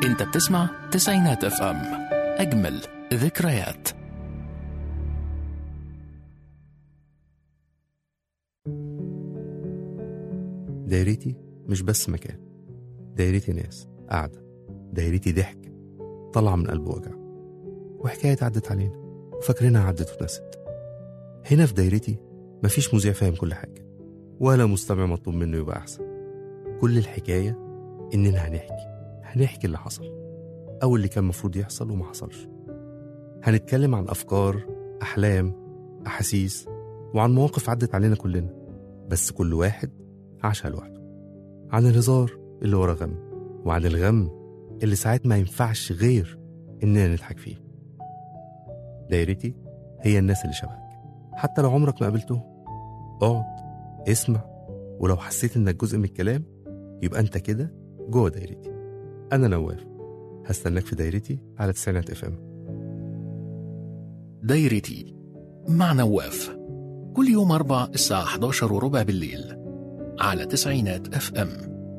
انت بتسمع تسعينات اف ام اجمل ذكريات دايرتي مش بس مكان دايرتي ناس قاعدة دايرتي ضحك طلع من قلب وجع وحكاية عدت علينا وفاكرينها عدت ونست هنا في دايرتي مفيش مذيع فاهم كل حاجة ولا مستمع مطلوب منه يبقى أحسن كل الحكاية إننا هنحكي هنحكي اللي حصل أو اللي كان مفروض يحصل وما حصلش هنتكلم عن أفكار أحلام أحاسيس وعن مواقف عدت علينا كلنا بس كل واحد عاشها لوحده عن الهزار اللي ورا غم وعن الغم اللي ساعات ما ينفعش غير إننا نضحك فيه دايرتي هي الناس اللي شبهك حتى لو عمرك ما قابلتهم اقعد اسمع ولو حسيت انك جزء من الكلام يبقى انت كده جوه دايرتي انا نواف هستناك في دايرتي على تسعينات اف ام دايرتي مع نواف كل يوم أربع الساعة 11 وربع بالليل على تسعينات اف ام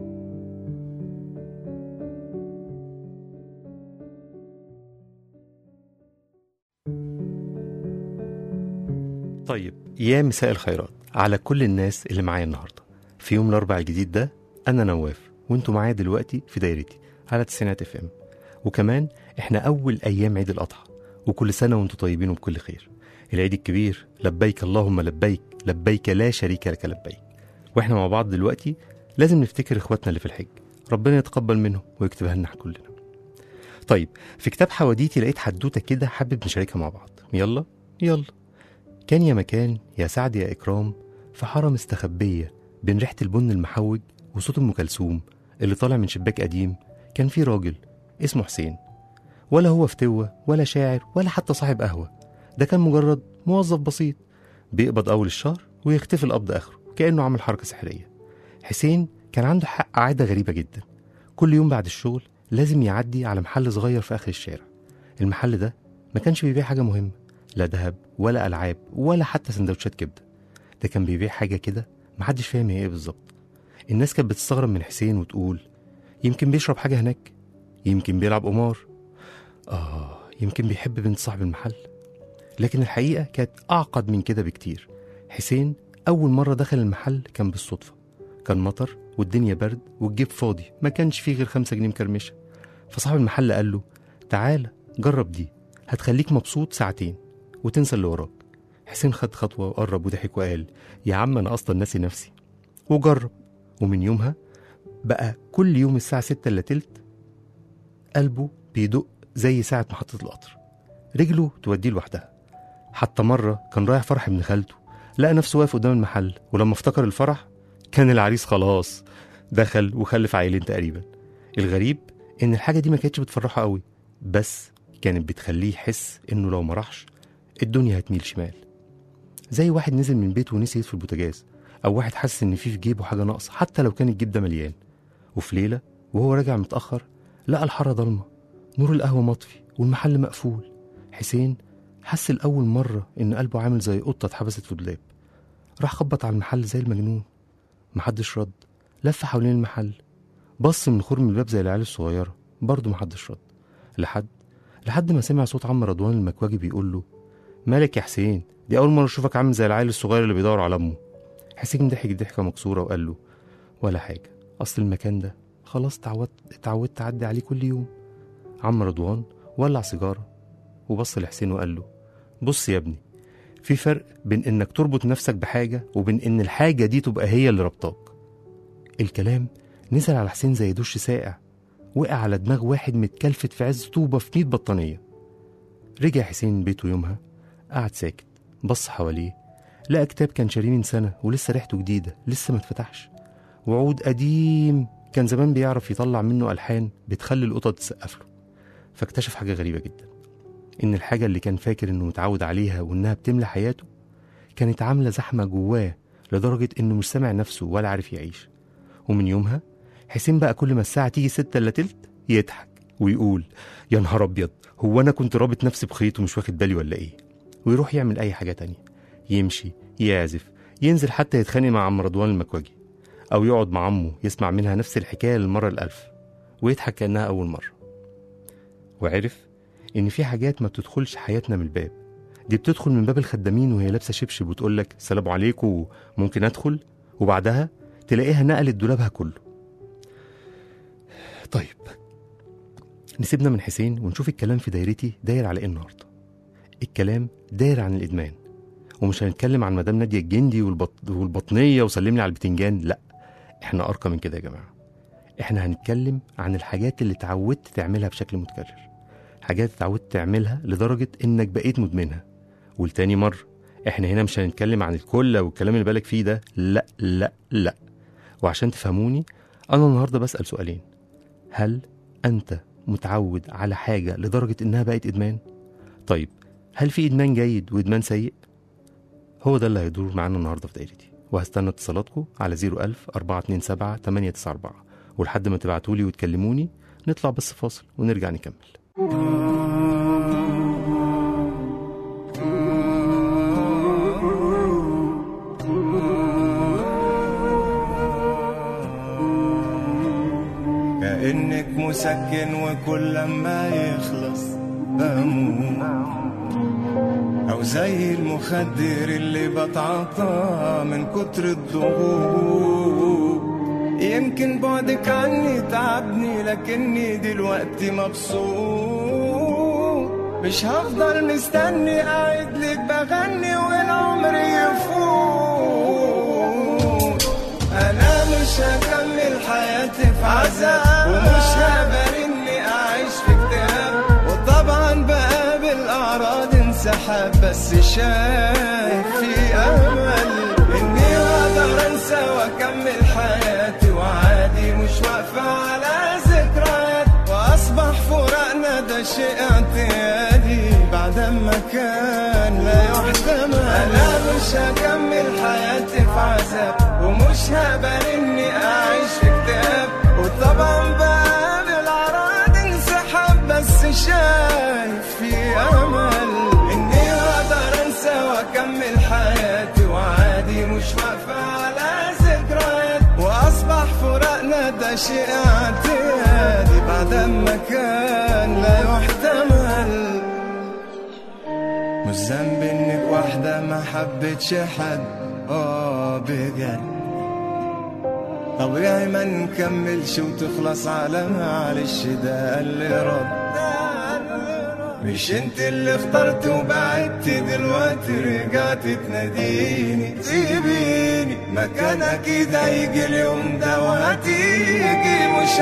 طيب يا مساء الخيرات على كل الناس اللي معايا النهارده في يوم الاربع الجديد ده انا نواف وانتوا معايا دلوقتي في دايرتي على تسعينات اف ام وكمان احنا اول ايام عيد الاضحى وكل سنه وانتوا طيبين وبكل خير العيد الكبير لبيك اللهم لبيك لبيك لا شريك لك لبيك واحنا مع بعض دلوقتي لازم نفتكر اخواتنا اللي في الحج ربنا يتقبل منهم ويكتبها لنا كلنا طيب في كتاب حواديتي لقيت حدوته كده حابب نشاركها مع بعض يلا يلا كان يا مكان يا سعد يا إكرام في حارة مستخبية بين ريحة البن المحوج وصوت أم كلثوم اللي طالع من شباك قديم كان في راجل اسمه حسين ولا هو فتوة ولا شاعر ولا حتى صاحب قهوة ده كان مجرد موظف بسيط بيقبض أول الشهر ويختفي القبض آخره كأنه عمل حركة سحرية حسين كان عنده حق عادة غريبة جدا كل يوم بعد الشغل لازم يعدي على محل صغير في آخر الشارع المحل ده ما كانش بيبيع حاجة مهمة لا ذهب ولا ألعاب ولا حتى سندوتشات كبدة ده كان بيبيع حاجة كده محدش فاهم هي ايه بالظبط الناس كانت بتستغرب من حسين وتقول يمكن بيشرب حاجة هناك يمكن بيلعب قمار آه يمكن بيحب بنت صاحب المحل لكن الحقيقة كانت أعقد من كده بكتير حسين أول مرة دخل المحل كان بالصدفة كان مطر والدنيا برد والجيب فاضي ما كانش فيه غير خمسة جنيه مكرمشة فصاحب المحل قال له تعالى جرب دي هتخليك مبسوط ساعتين وتنسى اللي وراك حسين خد خطوة وقرب وضحك وقال يا عم أنا أصلا ناسي نفسي وجرب ومن يومها بقى كل يوم الساعة ستة إلا تلت قلبه بيدق زي ساعة محطة القطر رجله توديه لوحدها حتى مرة كان رايح فرح ابن خالته لقى نفسه واقف قدام المحل ولما افتكر الفرح كان العريس خلاص دخل وخلف عيلين تقريبا الغريب إن الحاجة دي ما كانتش بتفرحه قوي بس كانت بتخليه يحس إنه لو ما راحش الدنيا هتميل شمال زي واحد نزل من بيته ونسي يطفي البوتاجاز او واحد حس ان في في جيبه حاجه ناقصه حتى لو كان الجيب ده مليان وفي ليله وهو راجع متاخر لقى الحاره ضلمه نور القهوه مطفي والمحل مقفول حسين حس لاول مره ان قلبه عامل زي قطه اتحبست في دولاب راح خبط على المحل زي المجنون محدش رد لف حوالين المحل بص من خرم الباب زي العيال الصغيره برضه محدش رد لحد لحد ما سمع صوت عم رضوان المكواجي بيقول له مالك يا حسين دي أول مرة أشوفك عامل زي العيل الصغير اللي بيدور على أمه حسين ضحك ضحكة مكسورة وقال له ولا حاجة أصل المكان ده خلاص اتعودت اتعودت أعدي عليه كل يوم عم رضوان ولع سيجارة وبص لحسين وقال له بص يا ابني في فرق بين إنك تربط نفسك بحاجة وبين إن الحاجة دي تبقى هي اللي ربطاك الكلام نزل على حسين زي دش ساقع وقع على دماغ واحد متكلفت في عز طوبة في 100 بطانية رجع حسين بيته يومها قعد ساكت بص حواليه لقى كتاب كان شاريه من سنة ولسه ريحته جديدة لسه ما اتفتحش وعود قديم كان زمان بيعرف يطلع منه ألحان بتخلي القطط تسقف له فاكتشف حاجة غريبة جدا إن الحاجة اللي كان فاكر إنه متعود عليها وإنها بتملى حياته كانت عاملة زحمة جواه لدرجة إنه مش سامع نفسه ولا عارف يعيش ومن يومها حسين بقى كل ما الساعة تيجي ستة إلا تلت يضحك ويقول يا نهار أبيض هو أنا كنت رابط نفسي بخيط ومش واخد بالي ولا إيه ويروح يعمل أي حاجة تانية يمشي يعزف ينزل حتى يتخانق مع عم رضوان المكواجي أو يقعد مع عمه يسمع منها نفس الحكاية للمرة الألف ويضحك كأنها أول مرة وعرف إن في حاجات ما بتدخلش حياتنا من الباب دي بتدخل من باب الخدامين وهي لابسة شبشب وتقول لك السلام عليكم ممكن أدخل وبعدها تلاقيها نقلت دولابها كله طيب نسيبنا من حسين ونشوف الكلام في دايرتي داير على ايه النهارده الكلام داير عن الادمان ومش هنتكلم عن مدام ناديه الجندي والبط... والبطنيه وسلمني على البتنجان لا احنا ارقى من كده يا جماعه احنا هنتكلم عن الحاجات اللي اتعودت تعملها بشكل متكرر حاجات اتعودت تعملها لدرجه انك بقيت مدمنها والتاني مره احنا هنا مش هنتكلم عن الكل والكلام اللي بالك فيه ده لا لا لا وعشان تفهموني انا النهارده بسال سؤالين هل انت متعود على حاجه لدرجه انها بقت ادمان طيب هل في ادمان جيد وادمان سيء هو ده اللي هيدور معانا النهارده في دايرتي وهستنى اتصالاتكم على 01000 427 894 ولحد ما تبعتولي وتكلموني نطلع بس فاصل ونرجع نكمل كأنك مسكن وكل لما يخلص بموت أو زي المخدر اللي بتعاطى من كتر الضغوط يمكن بعدك عني تعبني لكني دلوقتي مبسوط مش هفضل مستني قاعد لك بغني والعمر يفوت انا مش هكمل حياتي في عذاب ومش هقبل اني اعيش في اكتئاب وطبعا بقابل اعراض انسحاب بس شايف في امل اني اقدر انسى واكمل حياتي وعادي مش واقفه على ذكريات واصبح فراقنا ده شيء اعتيادي بعد ما كان لا يحتمل انا مش هكمل حياتي في عذاب ومش هقبل اني اعيش في اكتئاب وطبعا بقابل اعراض انسحاب بس شايف في امل اني اقدر انسى واكمل حياتي وعادي مش واقفه على ذكريات واصبح فراقنا ده شيء اعتيادي بعد ما كان لا يحتمل مش ذنب انك واحدة ما حبتش حد اه بجد طبيعي ما نكملش وتخلص على معلش ده اللي رد مش انت اللي اخترت وبعدت دلوقتي رجعت تناديني سيبيني مكان اكيد هيجي اليوم ده وهتيجي مش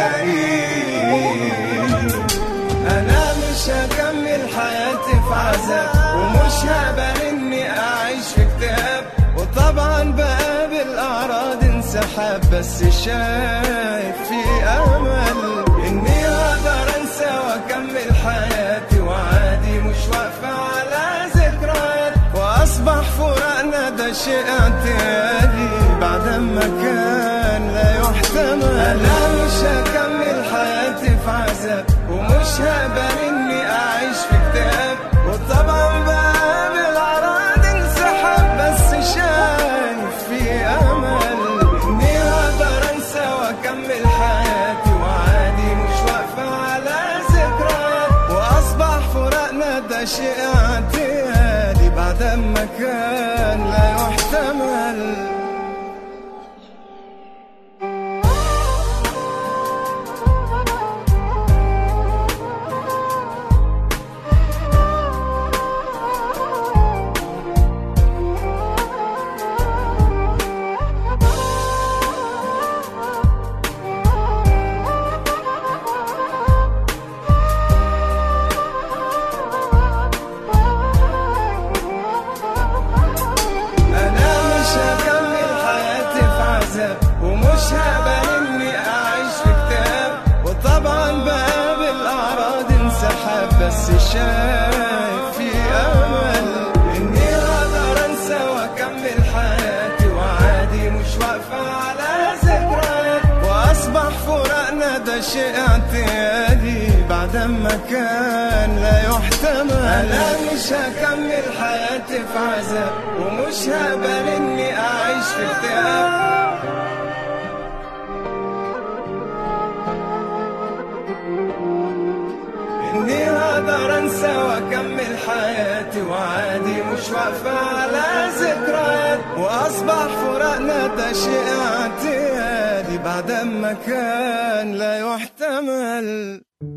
هتلاقيني انا مش هكمل حياتي في عذاب ومش هقبل اني اعيش في اكتئاب وطبعا بقابل اعراض انسحاب بس شايف في امل اني اقدر انسى واكمل حياتي وعادي مش واقفه على ذكريات واصبح فراقنا ده شيء اعتيادي بعد ما كان لا يحتمل انا مش هكمل حياتي في عذاب ومش هقبل اني اعيش في اكتئاب وطبعا بقابل اعراض انسحاب بس شايف في امل اني اقدر انسى واكمل حياتي وعادي مش واقفه على ذكريات واصبح فراقنا ده شيء اعتيادي بعد ما كان لا يحتمل انا مش هكمل حياتي في عذاب ومش هقبل اني اعيش في اكتئاب وطبعا بقابل اعراض انسحاب بس شايف في امل اني اقدر انسى واكمل حياتي وعادي مش واقفه على ذكريات واصبح فراقنا ده شيء اعتيادي بعد ما كان لا يحتمل انا مش هكمل حياتي في عذاب ومش هقبل اني اعيش في اكتئاب اقدر انسى واكمل حياتي وعادي مش واقفة على ذكريات واصبح فراقنا ده شيء اعتيادي بعد ما كان لا يحتمل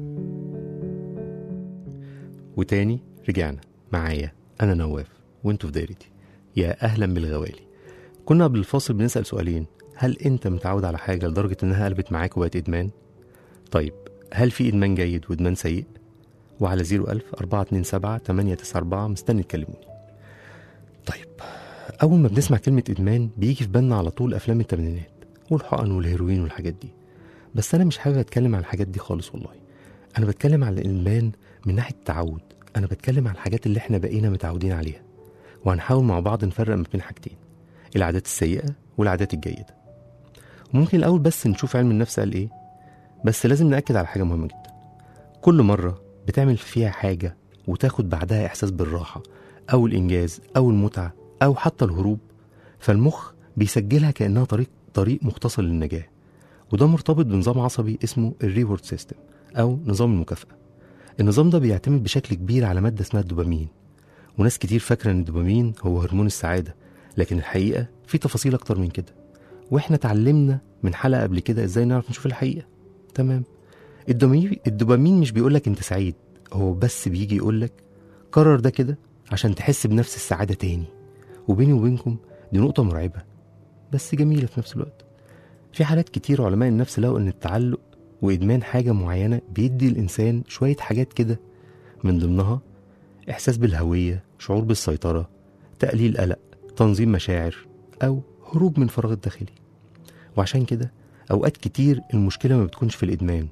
وتاني رجعنا معايا أنا نواف وانتوا في دايرتي يا أهلا بالغوالي كنا قبل الفاصل بنسأل سؤالين هل أنت متعود على حاجة لدرجة إنها قلبت معاك وبقت إدمان؟ طيب هل في إدمان جيد وإدمان سيء؟ وعلى 01000 427 894 مستني تكلموني طيب أول ما بنسمع كلمة إدمان بيجي في بالنا على طول أفلام التمانينات والحقن والهيروين والحاجات دي بس أنا مش حابب أتكلم عن الحاجات دي خالص والله أنا بتكلم عن الإدمان من ناحية التعود أنا بتكلم عن الحاجات اللي إحنا بقينا متعودين عليها وهنحاول مع بعض نفرق ما بين حاجتين العادات السيئة والعادات الجيدة وممكن الأول بس نشوف علم النفس قال إيه بس لازم نأكد على حاجة مهمة جدا كل مرة بتعمل فيها حاجة وتاخد بعدها إحساس بالراحة أو الإنجاز أو المتعة أو حتى الهروب فالمخ بيسجلها كأنها طريق طريق مختصر للنجاة وده مرتبط بنظام عصبي اسمه الريورد سيستم أو نظام المكافأة النظام ده بيعتمد بشكل كبير على مادة اسمها الدوبامين وناس كتير فاكرة إن الدوبامين هو هرمون السعادة لكن الحقيقة في تفاصيل أكتر من كده وإحنا اتعلمنا من حلقة قبل كده إزاي نعرف نشوف الحقيقة تمام الدوبامين الدوبامين مش بيقولك أنت سعيد هو بس بيجي يقولك كرر ده كده عشان تحس بنفس السعادة تاني وبيني وبينكم دي نقطة مرعبة بس جميلة في نفس الوقت في حالات كتير علماء النفس لقوا إن التعلق وإدمان حاجة معينة بيدي الإنسان شوية حاجات كده من ضمنها إحساس بالهوية شعور بالسيطرة تقليل قلق تنظيم مشاعر أو هروب من فراغ الداخلي وعشان كده أوقات كتير المشكلة ما بتكونش في الإدمان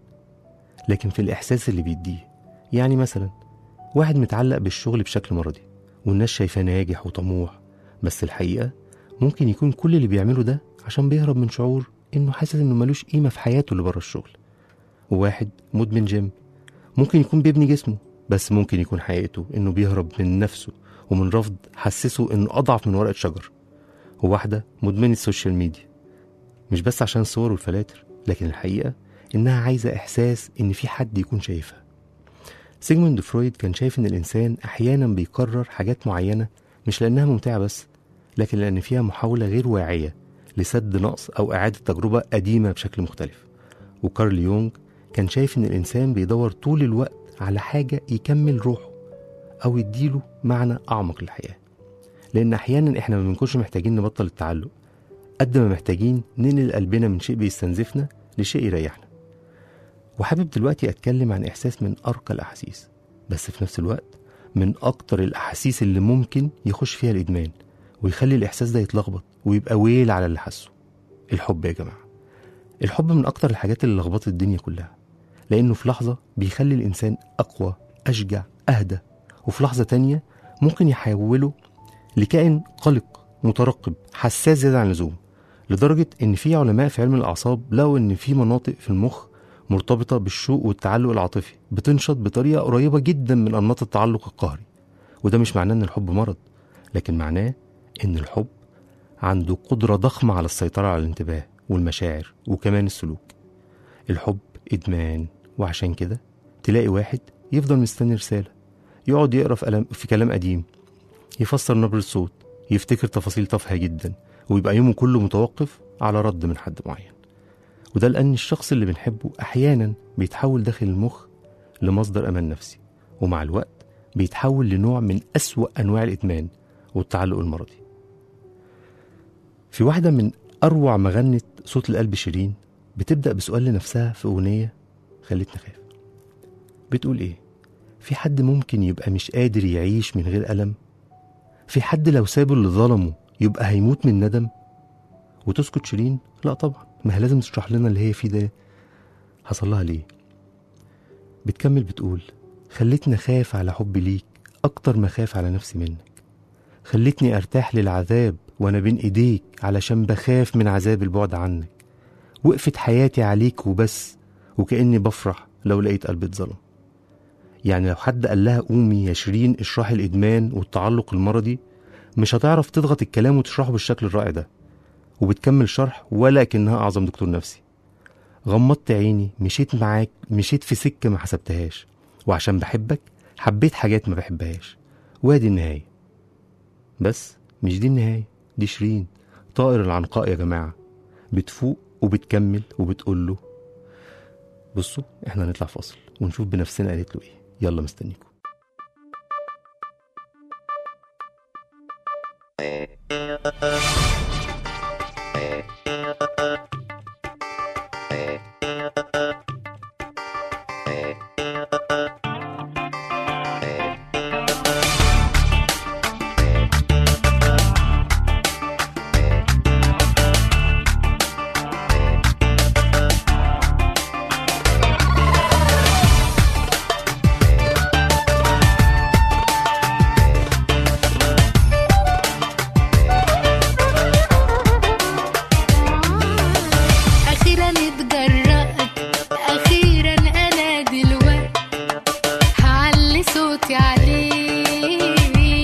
لكن في الإحساس اللي بيديه يعني مثلا واحد متعلق بالشغل بشكل مرضي والناس شايفاه ناجح وطموح بس الحقيقة ممكن يكون كل اللي بيعمله ده عشان بيهرب من شعور إنه حاسس إنه ملوش قيمة في حياته اللي بره الشغل وواحد مدمن جيم ممكن يكون بيبني جسمه بس ممكن يكون حقيقته إنه بيهرب من نفسه ومن رفض حسسه إنه أضعف من ورقة شجر وواحدة مدمنة السوشيال ميديا مش بس عشان الصور والفلاتر لكن الحقيقة إنها عايزة إحساس إن في حد يكون شايفها سيجموند فرويد كان شايف إن الإنسان أحيانا بيكرر حاجات معينة مش لأنها ممتعة بس لكن لأن فيها محاولة غير واعية لسد نقص أو إعادة تجربة قديمة بشكل مختلف وكارل يونغ كان شايف إن الإنسان بيدور طول الوقت على حاجة يكمل روحه أو يديله معنى أعمق للحياة لأن أحيانا إحنا ما بنكونش محتاجين نبطل التعلق قد ما محتاجين ننقل قلبنا من شيء بيستنزفنا لشيء يريحنا وحابب دلوقتي أتكلم عن إحساس من أرقى الأحاسيس بس في نفس الوقت من أكتر الأحاسيس اللي ممكن يخش فيها الإدمان ويخلي الإحساس ده يتلخبط ويبقى ويل على اللي حاسه الحب يا جماعة الحب من أكتر الحاجات اللي لخبطت الدنيا كلها لأنه في لحظة بيخلي الإنسان أقوى أشجع أهدى وفي لحظة تانية ممكن يحوله لكائن قلق مترقب حساس زيادة عن اللزوم لدرجة إن في علماء في علم الأعصاب لقوا إن في مناطق في المخ مرتبطة بالشوق والتعلق العاطفي بتنشط بطريقة قريبة جدا من أنماط التعلق القهري وده مش معناه إن الحب مرض لكن معناه إن الحب عنده قدرة ضخمة على السيطرة على الانتباه والمشاعر وكمان السلوك الحب إدمان وعشان كده تلاقي واحد يفضل مستني رسالة يقعد يقرا في, ألم في كلام قديم يفسر نبرة صوت يفتكر تفاصيل تافهة جدا ويبقى يومه كله متوقف على رد من حد معين وده لأن الشخص اللي بنحبه أحيانا بيتحول داخل المخ لمصدر أمان نفسي ومع الوقت بيتحول لنوع من أسوأ أنواع الإدمان والتعلق المرضي في واحدة من أروع ما غنت صوت القلب شيرين بتبدأ بسؤال لنفسها في أغنية خلتني أخاف بتقول إيه؟ في حد ممكن يبقى مش قادر يعيش من غير ألم؟ في حد لو سابه اللي ظلمه يبقى هيموت من ندم؟ وتسكت شيرين؟ لا طبعا ما هي لازم تشرح لنا اللي هي فيه ده حصل لها ليه؟ بتكمل بتقول خلتني أخاف على حبي ليك أكتر ما خاف على نفسي منك خلتني أرتاح للعذاب وأنا بين إيديك علشان بخاف من عذاب البعد عنك وقفت حياتي عليك وبس وكأني بفرح لو لقيت قلبي اتظلم يعني لو حد قال لها قومي يا شيرين اشرحي الإدمان والتعلق المرضي مش هتعرف تضغط الكلام وتشرحه بالشكل الرائع ده وبتكمل شرح ولا كأنها أعظم دكتور نفسي غمضت عيني مشيت معاك مشيت في سكة ما حسبتهاش وعشان بحبك حبيت حاجات ما بحبهاش وادي النهاية بس مش دي النهاية دي شيرين طائر العنقاء يا جماعة بتفوق وبتكمل وبتقول له بصوا احنا هنطلع فاصل ونشوف بنفسنا قالت له ايه يلا مستنيكم أخيرا اتجرأت أخيرا أنا دلوقتي هعلي صوتي عليه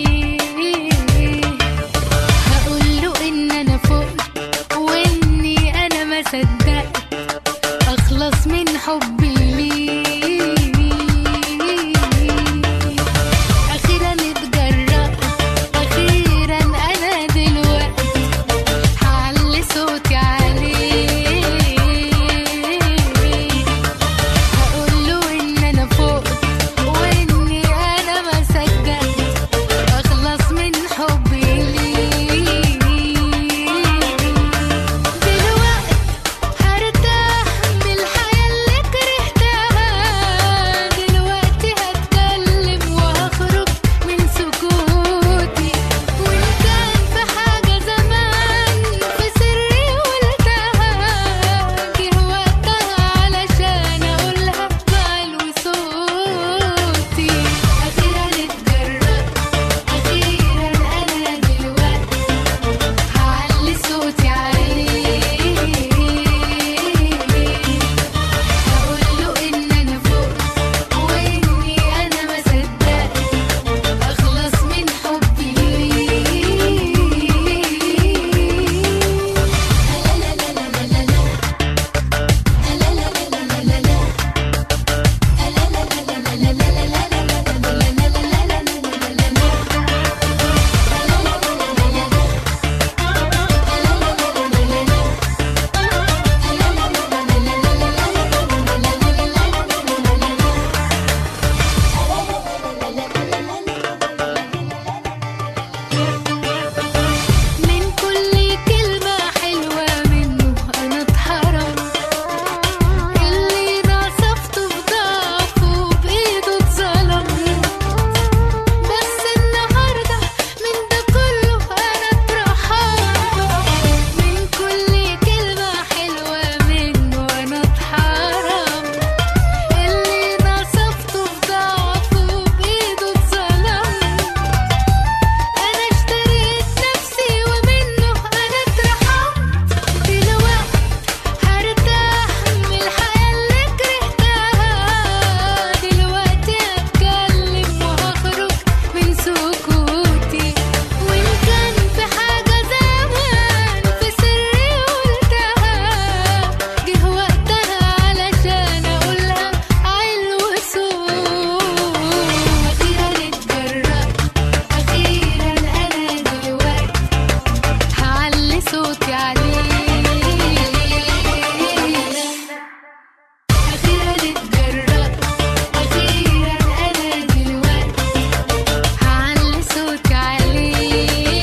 هقوله إن أنا فقت وإني أنا ما صدقت أخلص من حبي ليه أخيرا اتجرأت أخيرا أنا دلوقتي هعلي صوتي عليه هقوله إن أنا فوق وإني أنا ما صدقت أخلص من حبي ليه دلوقتي هرتاح من الحياة اللي كرهتها دلوقتي هتكلم وهخرج من سكوتي وإن كان في حاجة زمان في سري قلتها جه وقتها علشان أقولها بعلو صوتي أخيرا اتجرأت أخيرا أنا دلوقتي هعلي صوتي عليه هقوله إن أنا فوق وإني أنا ما صدقت أخلص من حبي ليه لا لا لا لا لا لا لا لا لا لا لا لا من كل كلمة حلوة منه أنا اتحرم اللي نصفته بضعفه بإيده اتظلم بس النهاردة من ده كله أنا اترحم من كل كلمة حلوة منه أنا اتحرم اللي نصفته بضعفه بإيده اتظلم أنا اشتريت نفسي ومنه أنا اترحمت دلوقتي هرتاح من الحياة اللي كرهتها دلوقتي هتكلم وهخرج من سكوتي وإن كان في حاجة زمان في سري قلتها جه وقتها علشان أقولها علو صوت أخيرا اتجرأت أخيرا أنا دلوقتي هعلي صوتي عليه أخيرا اتجرأت أخيرا أنا دلوقتي هعلي صوتي عليه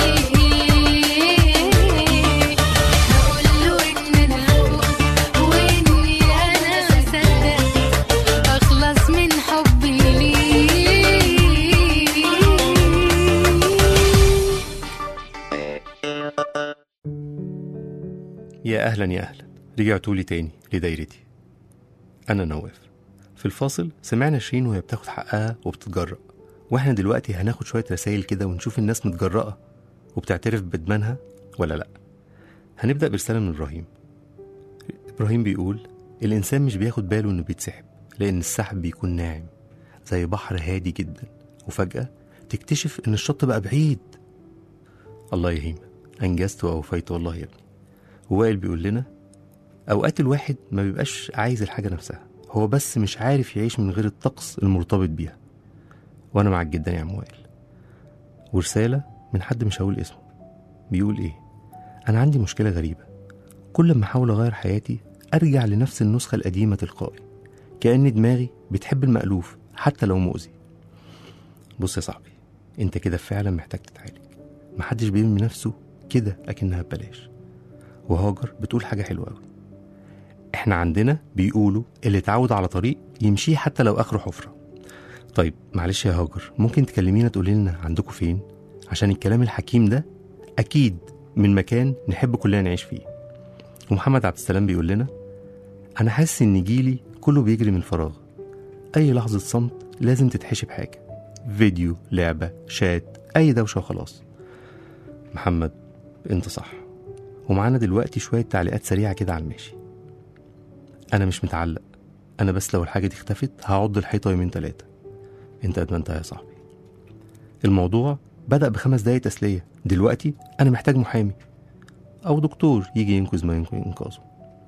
هقوله إن أنا فوق وإني أنا ما صدقت أخلص من حبي ليه يا أهلا يا أهلا رجعتوا لي تاني لدايرتي أنا نواف في الفاصل سمعنا شيرين وهي بتاخد حقها وبتتجرأ واحنا دلوقتي هناخد شوية رسائل كده ونشوف الناس متجرأة وبتعترف بإدمانها ولا لأ هنبدأ برسالة من إبراهيم إبراهيم بيقول الإنسان مش بياخد باله إنه بيتسحب لأن السحب بيكون ناعم زي بحر هادي جدا وفجأة تكتشف إن الشط بقى بعيد الله يهيم أنجزت وأوفيت والله يا ابني ووائل بيقول لنا أوقات الواحد ما بيبقاش عايز الحاجة نفسها هو بس مش عارف يعيش من غير الطقس المرتبط بيها وأنا معاك جدا يا عم وائل ورسالة من حد مش هقول اسمه بيقول إيه أنا عندي مشكلة غريبة كل ما أحاول أغير حياتي أرجع لنفس النسخة القديمة تلقائي كأن دماغي بتحب المألوف حتى لو مؤذي بص يا صاحبي انت كده فعلا محتاج تتعالج محدش بيرمي نفسه كده اكنها ببلاش وهاجر بتقول حاجة حلوة قوي احنا عندنا بيقولوا اللي اتعود على طريق يمشيه حتى لو اخره حفرة طيب معلش يا هاجر ممكن تكلمينا تقولي لنا عندكم فين عشان الكلام الحكيم ده اكيد من مكان نحب كلنا نعيش فيه ومحمد عبد السلام بيقول لنا انا حاسس ان جيلي كله بيجري من الفراغ اي لحظة صمت لازم تتحشي بحاجة فيديو لعبة شات أي دوشة وخلاص محمد أنت صح ومعانا دلوقتي شوية تعليقات سريعة كده على الماشي أنا مش متعلق أنا بس لو الحاجة دي اختفت هعض الحيطة يومين تلاتة أنت أدمنتها يا صاحبي الموضوع بدأ بخمس دقايق تسلية دلوقتي أنا محتاج محامي أو دكتور يجي ينقذ ما يمكن إنقاذه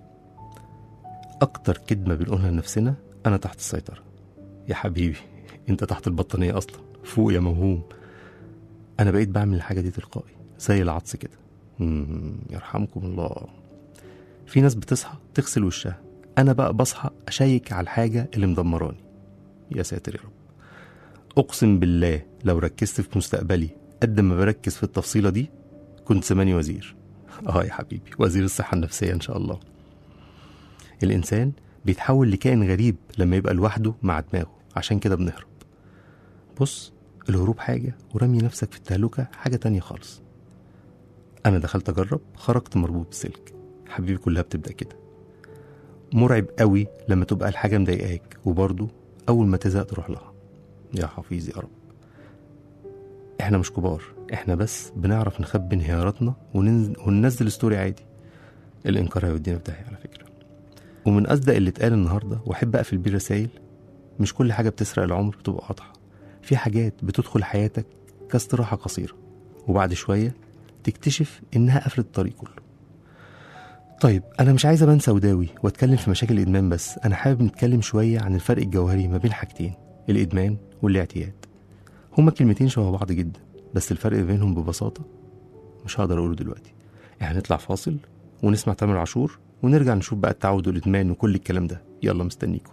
أكتر كدمة بنقولها لنفسنا أنا تحت السيطرة يا حبيبي انت تحت البطانية اصلا فوق يا موهوم انا بقيت بعمل الحاجة دي تلقائي زي العطس كده مم، يرحمكم الله في ناس بتصحى تغسل وشها انا بقى بصحى اشيك على الحاجة اللي مدمراني يا ساتر يا رب اقسم بالله لو ركزت في مستقبلي قد ما بركز في التفصيلة دي كنت زماني وزير اه يا حبيبي وزير الصحة النفسية ان شاء الله الانسان بيتحول لكائن غريب لما يبقى لوحده مع دماغه عشان كده بنهرب بص الهروب حاجة ورمي نفسك في التهلكة حاجة تانية خالص أنا دخلت أجرب خرجت مربوط بسلك حبيبي كلها بتبدأ كده مرعب قوي لما تبقى الحاجة مضايقاك وبرضه أول ما تزهق تروح لها يا حفيظ يا رب احنا مش كبار احنا بس بنعرف نخبي انهياراتنا وننزل, وننزل ستوري عادي الانكار هيودينا في داهية على فكرة ومن أصدق اللي اتقال النهاردة وأحب أقفل بيه رسايل مش كل حاجة بتسرق العمر بتبقى واضحة في حاجات بتدخل حياتك كاستراحة قصيرة وبعد شوية تكتشف إنها قفلت الطريق كله طيب أنا مش عايز أبان سوداوي وأتكلم في مشاكل الإدمان بس أنا حابب نتكلم شوية عن الفرق الجوهري ما بين حاجتين الإدمان والاعتياد هما كلمتين شبه بعض جدا بس الفرق بينهم ببساطة مش هقدر أقوله دلوقتي احنا هنطلع فاصل ونسمع تامر عاشور ونرجع نشوف بقى التعود والإدمان وكل الكلام ده يلا مستنيكم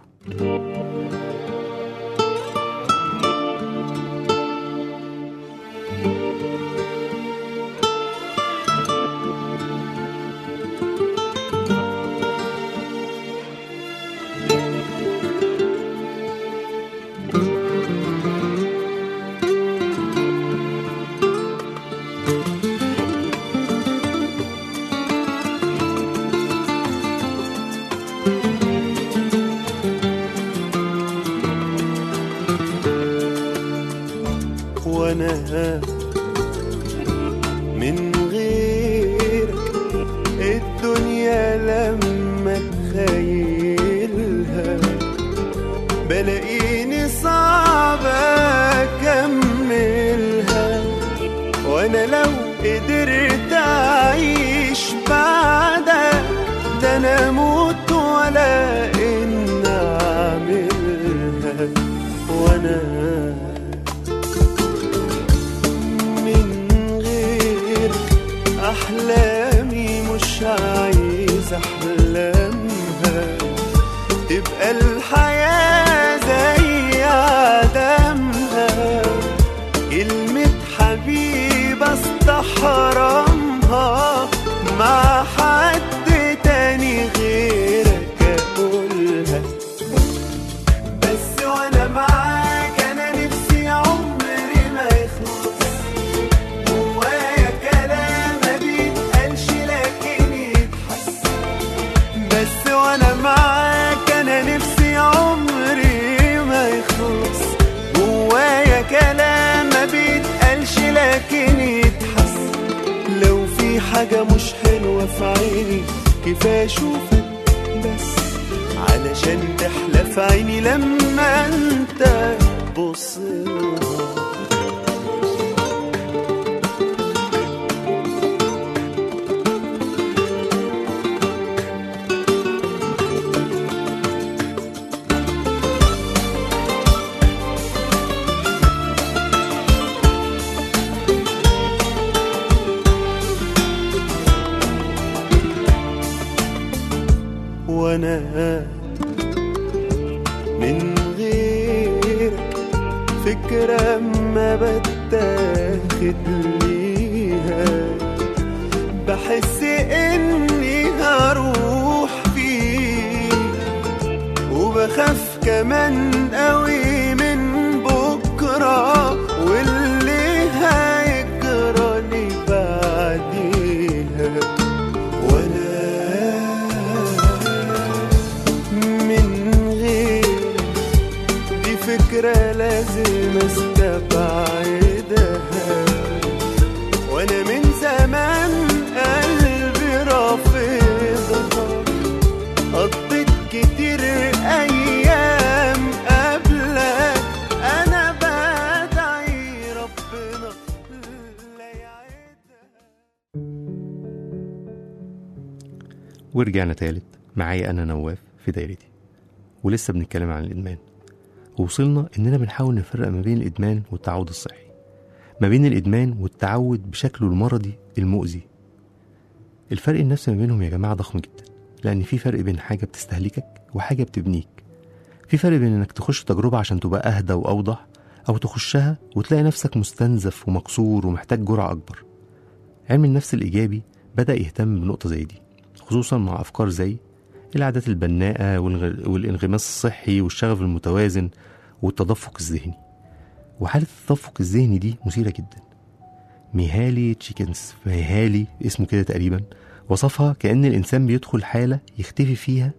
وانا من غيرك الدنيا لما تخيلها بلاقيني صعب اكملها وانا لو قدرت اعيش بعدك ده انا اموت ولا ان اعملها وانا من غير أحلامي مش عايز أحلامها تبقى الحياة زي عدمها كلمة حبيب استحرمها مع حد تاني غيرك أقولها بس وانا معاك انا نفسي عمري ما يخلص جوايا كلام ما بيتقالش لكن يتحس بس وانا معاك انا نفسي عمري ما يخلص جوايا كلام ما بيتقالش لكن يتحس لو في حاجة مش حلوة في عيني كفاية اشوفك بس علشان تحلى في عيني لما انت تبص لها وانا من غيرك فكرة ما بتاخد ليها بحس اني هروح فيك وبخاف كمان قوي من بكرة واللي هيجرى لي بعديها وانا من غيرك دي فكرة لازم استبعدها وانا من زمان قلبي رافضها قضيت كتير ايام قبلك انا بدعي ربنا لا يعيدها ورجعنا تالت معايا أنا نواف في دايرتي ولسه بنتكلم عن الإدمان ووصلنا إننا بنحاول نفرق ما بين الإدمان والتعود الصحي ما بين الإدمان والتعود بشكله المرضي المؤذي الفرق النفسي ما بينهم يا جماعة ضخم جدا لأن في فرق بين حاجة بتستهلكك وحاجة بتبنيك في فرق بين إنك تخش تجربة عشان تبقى أهدى وأوضح أو تخشها وتلاقي نفسك مستنزف ومكسور ومحتاج جرعة أكبر علم النفس الإيجابي بدأ يهتم بنقطة زي دي خصوصا مع أفكار زي العادات البناءة والانغ- والانغماس الصحي والشغف المتوازن والتدفق الذهني وحالة التدفق الذهني دي مثيرة جدا ميهالي تشيكنز ميهالي اسمه كده تقريبا وصفها كأن الإنسان بيدخل حالة يختفي فيها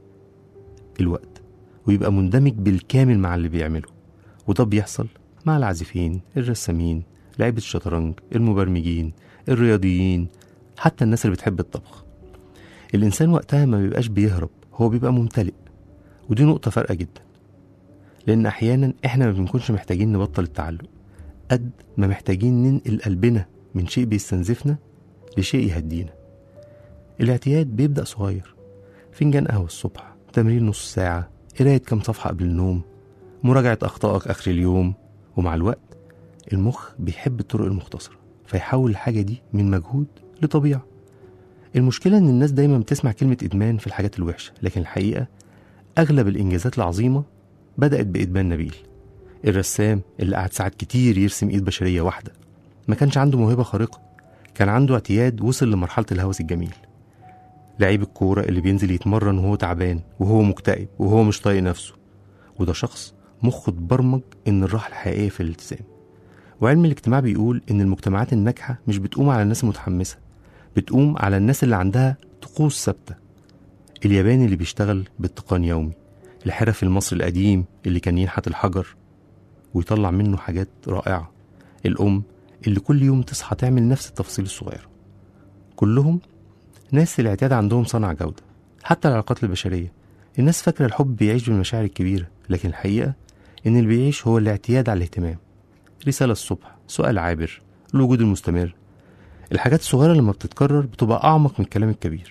الوقت ويبقى مندمج بالكامل مع اللي بيعمله وده بيحصل مع العازفين الرسامين لعيبة الشطرنج المبرمجين الرياضيين حتى الناس اللي بتحب الطبخ الإنسان وقتها ما بيبقاش بيهرب هو بيبقى ممتلئ ودي نقطة فارقة جدا لأن أحيانا إحنا ما بنكونش محتاجين نبطل التعلق قد ما محتاجين ننقل قلبنا من شيء بيستنزفنا لشيء يهدينا الاعتياد بيبدأ صغير فنجان قهوة الصبح تمرين نص ساعة قراية كام صفحة قبل النوم مراجعة أخطائك آخر اليوم ومع الوقت المخ بيحب الطرق المختصرة فيحول الحاجة دي من مجهود لطبيعة المشكلة إن الناس دايما بتسمع كلمة إدمان في الحاجات الوحشة لكن الحقيقة أغلب الإنجازات العظيمة بدأت بإدمان نبيل الرسام اللي قعد ساعات كتير يرسم إيد بشرية واحدة ما كانش عنده موهبة خارقة كان عنده اعتياد وصل لمرحلة الهوس الجميل لعيب الكورة اللي بينزل يتمرن وهو تعبان وهو مكتئب وهو مش طايق نفسه وده شخص مخه اتبرمج إن الراحة الحقيقية في الالتزام وعلم الاجتماع بيقول إن المجتمعات الناجحة مش بتقوم على الناس المتحمسة بتقوم على الناس اللي عندها طقوس ثابتة الياباني اللي بيشتغل باتقان يومي الحرفي المصري القديم اللي كان ينحت الحجر ويطلع منه حاجات رائعة الأم اللي كل يوم تصحى تعمل نفس التفاصيل الصغيرة كلهم ناس الاعتياد عندهم صنع جودة حتى العلاقات البشرية الناس فاكرة الحب بيعيش بالمشاعر الكبيرة لكن الحقيقة إن اللي بيعيش هو الاعتياد على الاهتمام رسالة الصبح سؤال عابر الوجود المستمر الحاجات الصغيرة لما بتتكرر بتبقى أعمق من الكلام الكبير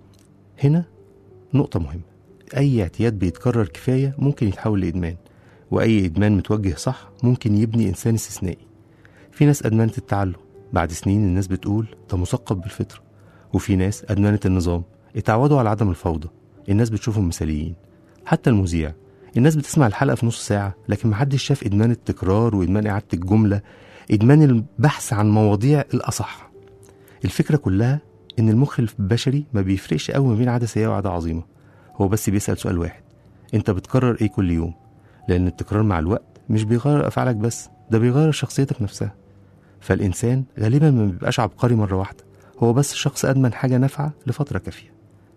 هنا نقطة مهمة أي اعتياد بيتكرر كفاية ممكن يتحول لإدمان وأي إدمان متوجه صح ممكن يبني إنسان استثنائي في ناس أدمنت التعلم بعد سنين الناس بتقول ده مثقف بالفطرة وفي ناس أدمنت النظام اتعودوا على عدم الفوضى الناس بتشوفهم مثاليين حتى المذيع الناس بتسمع الحلقة في نص ساعة لكن محدش شاف إدمان التكرار وإدمان إعادة الجملة إدمان البحث عن مواضيع الأصح الفكرة كلها إن المخ البشري ما بيفرقش قوي ما بين عادة سيئة وعادة عظيمة هو بس بيسأل سؤال واحد أنت بتكرر إيه كل يوم لأن التكرار مع الوقت مش بيغير أفعالك بس ده بيغير شخصيتك نفسها فالإنسان غالبا ما بيبقاش عبقري مرة واحدة هو بس شخص أدمن حاجة نافعة لفترة كافية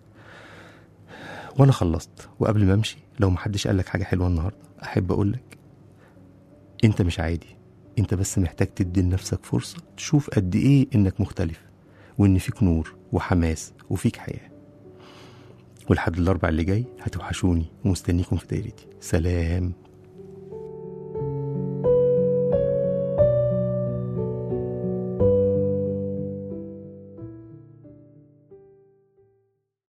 وأنا خلصت وقبل ما أمشي لو محدش قالك حاجة حلوة النهاردة أحب أقولك أنت مش عادي أنت بس محتاج تدي لنفسك فرصة تشوف قد إيه إنك مختلف وإن فيك نور وحماس وفيك حياة ولحد الأربع اللي جاي هتوحشوني ومستنيكم في دايرتي سلام